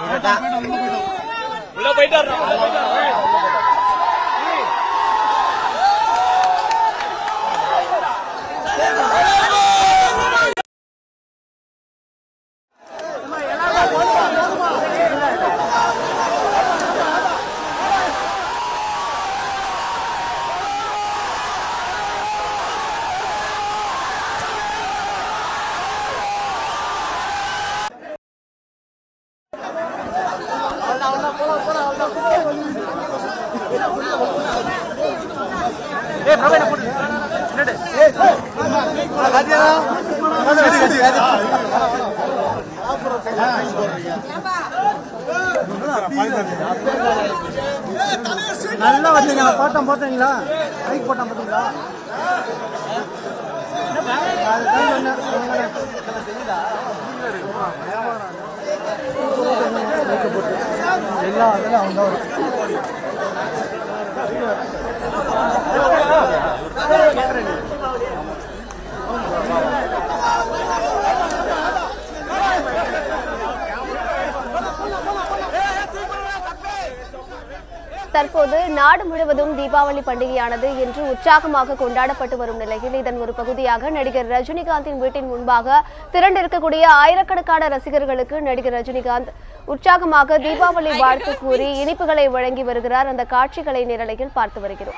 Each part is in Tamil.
உள்ள போயிட்டாரு உள்ள போயிட்டாரு நல்லா வந்தீங்களா போட்டோம் போட்டீங்களா லைக் போட்டோம் பார்த்தீங்களா அதுதான் சொன்னேன். எல்லா அதெல்லாம் அவங்க தான் வரும். தற்போது நாடு முழுவதும் தீபாவளி பண்டிகையானது இன்று உற்சாகமாக கொண்டாடப்பட்டு வரும் நிலையில் இதன் ஒரு பகுதியாக நடிகர் ரஜினிகாந்தின் வீட்டின் முன்பாக திரண்டிருக்கக்கூடிய ஆயிரக்கணக்கான ரசிகர்களுக்கு நடிகர் ரஜினிகாந்த் உற்சாகமாக தீபாவளி வாழ்த்து கூறி இனிப்புகளை வழங்கி வருகிறார் அந்த காட்சிகளை நேரலையில் பார்த்து வருகிறோம்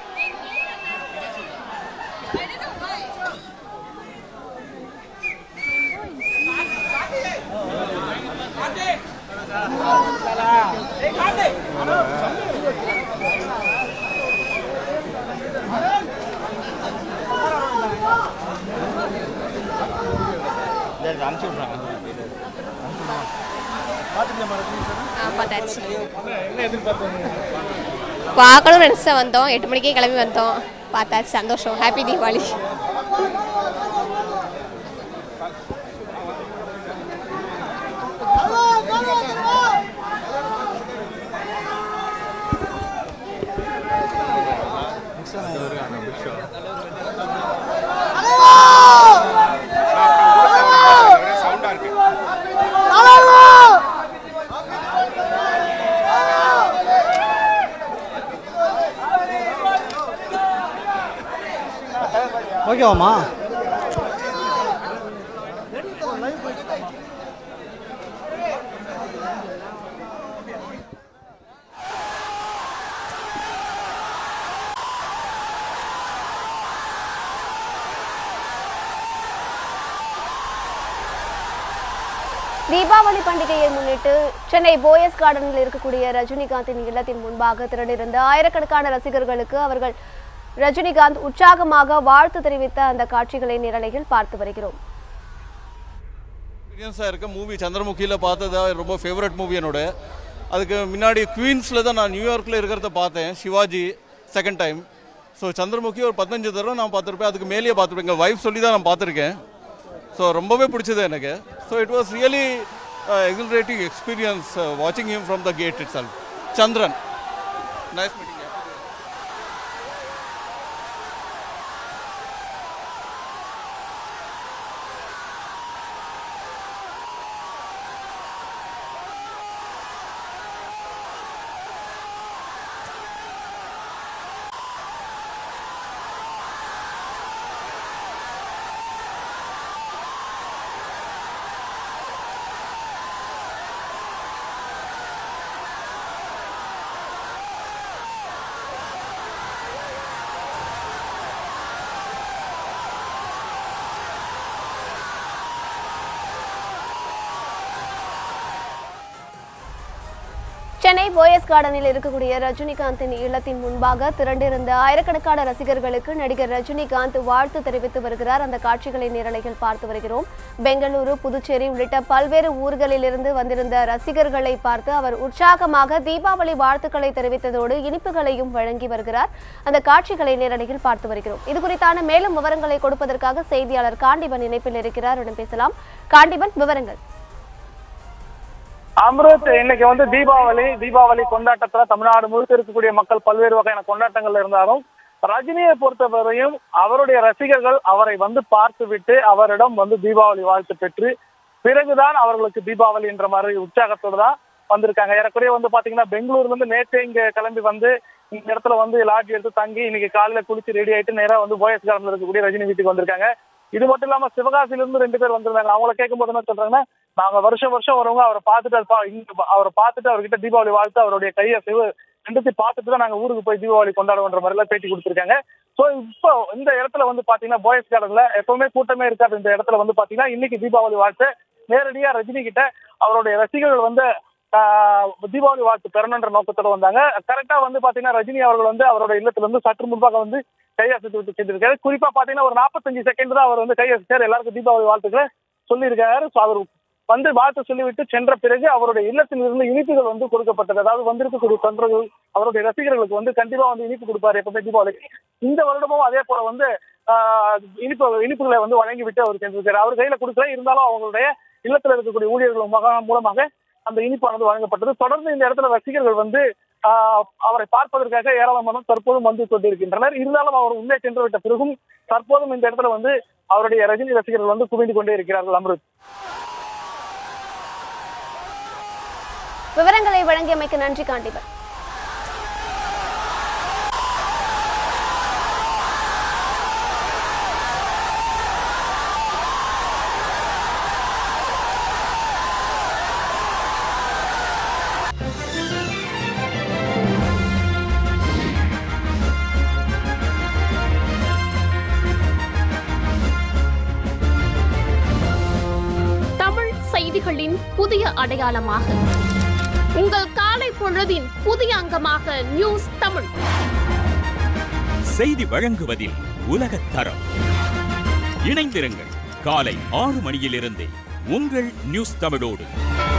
அனுப்பிச்சு விட்றாங்க பார்த்தாச்சு என்ன எதிர்பார்த்தீங்க பார்க்கணும்னு நினச்சி தான் வந்தோம் எட்டு மணிக்கே கிளம்பி வந்தோம் பார்த்தாச்சு சந்தோஷம் ஹாப்பி தீபாவளி ஓகேவாம்மா தீபாவளி பண்டிகையை முன்னிட்டு சென்னை போயஸ் கார்டனில் இருக்கக்கூடிய ரஜினிகாந்தின் இல்லத்தின் முன்பாக திரண்டிருந்த ஆயிரக்கணக்கான ரசிகர்களுக்கு அவர்கள் ரஜினிகாந்த் உற்சாகமாக வாழ்த்து தெரிவித்த அந்த காட்சிகளை நிரலையில் பார்த்து வருகிறோம் எக்ஸ்பீரியன்ஸாக இருக்க மூவி சந்திரமுகியில் பார்த்தது ரொம்ப ஃபேவரட் மூவி என்னோட அதுக்கு முன்னாடி குவீன்ஸில் தான் நான் நியூயார்க்கில் இருக்கிறத பார்த்தேன் Sivaji second time so Chandramukhi ஒரு பதினஞ்சு தடவை நான் பார்த்துருப்பேன் அதுக்கு மேலேயே பார்த்துருப்பேன் எங்கள் ஒய்ஃப் சொல்லி தான் நான் பார்த்துருக்கேன் ஸோ ரொம்பவே பிடிச்சது எனக்கு so it was really exhilarating experience வாட்சிங் him from the gate itself Chandran nice meeting Chennai Poes கார்டனில் இருக்கக்கூடிய ரஜினிகாந்தின் இல்லத்தின் முன்பாக திரண்டிருந்த ஆயிரக்கணக்கான ரசிகர்களுக்கு நடிகர் ரஜினிகாந்த் வாழ்த்து தெரிவித்து வருகிறார் அந்த காட்சிகளை நேரலையில் பார்த்து வருகிறோம் பெங்களூரு புதுச்சேரி உள்ளிட்ட பல்வேறு ஊர்களில் இருந்து வந்திருந்த ரசிகர்களை பார்த்து அவர் உற்சாகமாக தீபாவளி வாழ்த்துக்களை தெரிவித்ததோடு இனிப்புகளையும் வழங்கி வருகிறார் அந்த காட்சிகளை நேரலையில் பார்த்து வருகிறோம் இது குறித்தான மேலும் விவரங்களை கொடுப்பதற்காக செய்தியாளர் காண்டிபன் இணைப்பில் இருக்கிறார் அவரிடம் பேசலாம் காண்டிபன் விவரங்கள் அம்ருத் இன்னைக்கு வந்து தீபாவளி தீபாவளி கொண்டாட்டத்துல தமிழ்நாடு முழுக்க இருக்கக்கூடிய மக்கள் பல்வேறு வகையான கொண்டாட்டங்கள்ல இருந்தாலும் ரஜினியை பொறுத்தவரையும் அவருடைய ரசிகர்கள் அவரை வந்து பார்த்து விட்டு அவரிடம் வந்து தீபாவளி வாழ்த்து பெற்று பிறகுதான் அவர்களுக்கு தீபாவளி என்ற மாதிரி உற்சாகத்தோடு தான் வந்திருக்காங்க ஏறக்குறைய வந்து பாத்தீங்கன்னா பெங்களூர்ல இருந்து நேற்றே இங்க கிளம்பி வந்து இந்த இடத்துல வந்து லாட்ஜ் எடுத்து தங்கி இன்னைக்கு காலையில குளிச்சு ரெடி ஆயிட்டு நேரா வந்து போயஸ் கார்டன்ல இருக்கக்கூடிய ரஜினி வீட்டுக்கு வந்திருக்காங்க இது மட்டும் இல்லாம சிவகாசியில இருந்து ரெண்டு பேர் வந்திருந்தாங்க அவங்கள கேட்கும்போது என்ன சொல்றாங்கன்னா நாங்க வருஷம் வருஷம் வரவங்க அவரை பார்த்துட்டு அது பா- இங்க அவரை பார்த்துட்டு அவர்கிட்ட தீபாவளி வாழ்த்து அவருடைய கையை சிவ ரெண்டுத்தையும் பார்த்துட்டு தான் நாங்க ஊருக்கு போய் தீபாவளி கொண்டாடுவோன்ற மாதிரி எல்லாம் பேட்டி கொடுத்துருக்காங்க சோ இப்போ இந்த இடத்துல வந்து பாத்தீங்கன்னா போயஸ் கார்டன்ல எப்பவுமே கூட்டமே இருக்காது இந்த இடத்துல வந்து பாத்தீங்கன்னா இன்னைக்கு தீபாவளி வாழ்த்து நேரடியா ரஜினி கிட்ட அவருடைய ரசிகர்கள் வந்து ஆஹ், தீபாவளி வாழ்த்து பெறணுன்ற நோக்கத்தோட வந்தாங்க கரெக்டா வந்து பாத்தீங்கன்னா ரஜினி அவர்கள் வந்து அவரோட இல்லத்துல இருந்து சற்று முன்பாக வந்து கையசைத்து விட்டு சென்றிருக்காரு குறிப்பா பாத்தீங்கன்னா ஒரு நாற்பத்தஞ்சு செகண்ட் தான் அவர் வந்து கையசைச்சார் எல்லாருக்கும் தீபாவளி வாழ்த்துக்களை சொல்லியிருக்காரு So, அவர் வந்து வாழ்த்து சொல்லிவிட்டு சென்ற பிறகு அவருடைய இல்லத்தில் இருந்து இனிப்புகள் வந்து கொடுக்கப்பட்டது அதாவது வந்திருக்கக்கூடிய தொண்டர்கள் அவருடைய ரசிகர்களுக்கு வந்து கண்டிப்பா வந்து இனிப்பு கொடுப்பாரு எப்பவுமே தீபாவளிக்கு இந்த வருடமும் அதே போல வந்து ஆஹ், இனிப்பு இனிப்புகளை வந்து வழங்கி விட்டு அவர் சென்றிருக்காரு அவர் கையில கொடுக்கல இருந்தாலும் அவங்களுடைய இல்லத்துல இருக்கக்கூடிய ஊழியர்கள் மகா- மூலமாக அந்த இனிப்பானது வழங்கப்பட்டது தொடர்ந்து இந்த இடத்துல ரசிகர்கள் வந்து ஆஹ், அவரை பார்ப்பதற்காக ஏராளமான தற்போதும் வந்து கொண்டிருக்கின்றனர் இருந்தாலும் அவர் உள்ளே சென்று விட்ட பிறகும் தற்போதும் இந்த இடத்துல வந்து அவருடைய ரஜினி ரசிகர்கள் வந்து குவிந்து கொண்டே இருக்கிறார்கள் அம்ருத் விவரங்களை வழங்கியமைக்கு நன்றி காண்டிபன் தமிழ் செய்திகளின் புதிய அடையாளமாக உங்கள் காலை பொழுதின் புதிய அங்கமாக நியூஸ் தமிழ் செய்தி வழங்குவதில் உலகத் தரம் இணைந்திருங்கள் காலை ஆறு மணியிலிருந்தே உங்கள் நியூஸ் தமிழோடு